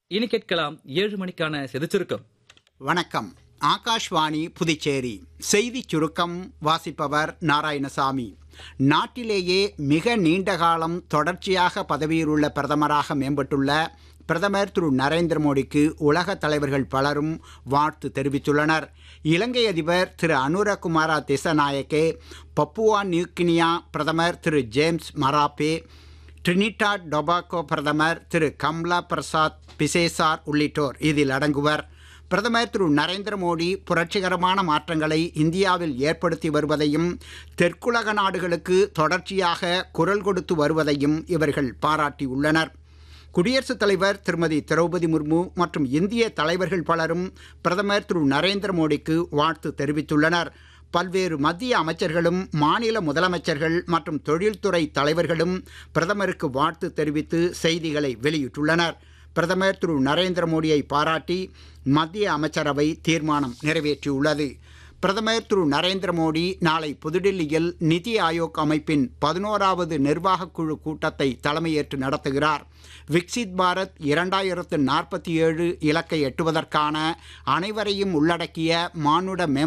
இனி கேட்கலாம் ஏழு மணிக்கான செய்திச் சுருக்கம் வணக்கம் ஆகாஷ்வாணி புதுச்சேரி செய்திச் சுருக்கம் வாசிப்பவர் நாராயணசாமி நாட்டிலேயே மிக நீண்ட காலம் தொடர்ச்சியாக பதவியில் உள்ள பிரதமராக மேம்பட்டுள்ள பிரதமர் திரு நரேந்திர மோடிக்கு உலக தலைவர்கள் பலரும் வாழ்த்து தெரிவித்துள்ளனர் இலங்கை அதிபர் திரு அனுரகுமாரா திசநாயக்கே பப்புவா நியூகினியா பிரதமர் Thiru James Marape Trinidad Tobago பிரதமர் திரு கம்லா பிரசாத் பிசேசார் உள்ளிட்டோர் இதில் அடங்குவர் பிரதமர் திரு நரேந்திர மோடி புரட்சிகரமான மாற்றங்களை இந்தியாவில் ஏற்படுத்தி வருவதையும் தெற்குலக நாடுகளுக்கு தொடர்ச்சியாக குரல் கொடுத்து வருவதையும் இவர்கள் பாராட்டியுள்ளனர் குடியரசுத் தலைவர் திருமதி திரௌபதி முர்மு மற்றும் இந்திய தலைவர்கள் பலரும் பிரதமர் திரு நரேந்திர மோடிக்கு வாழ்த்து தெரிவித்துள்ளனர் பல்வேறு மத்திய அமைச்சர்களும் மாநில முதலமைச்சர்கள் மற்றும் தொழில்துறை தலைவர்களும் பிரதமருக்கு வாழ்த்து தெரிவித்து செய்திகளை வெளியிட்டுள்ளனர் பிரதமர் திரு நரேந்திர மோடியை பாராட்டி மத்திய அமைச்சரவை தீர்மானம் நிறைவேற்றியுள்ளது பிரதமர் திரு நரேந்திர மோடி நாளை புதுடில்லியில் நிதி ஆயோக் அமைப்பின் பதினோராவது நிர்வாகக் குழு கூட்டத்தை தலைமையேற்று நடத்துகிறார் விக்சித் பாரத் இரண்டாயிரத்து நாற்பத்தி ஏழு இலக்கை எட்டுவதற்கான அனைவரையும் உள்ளடக்கிய மானுட மேம்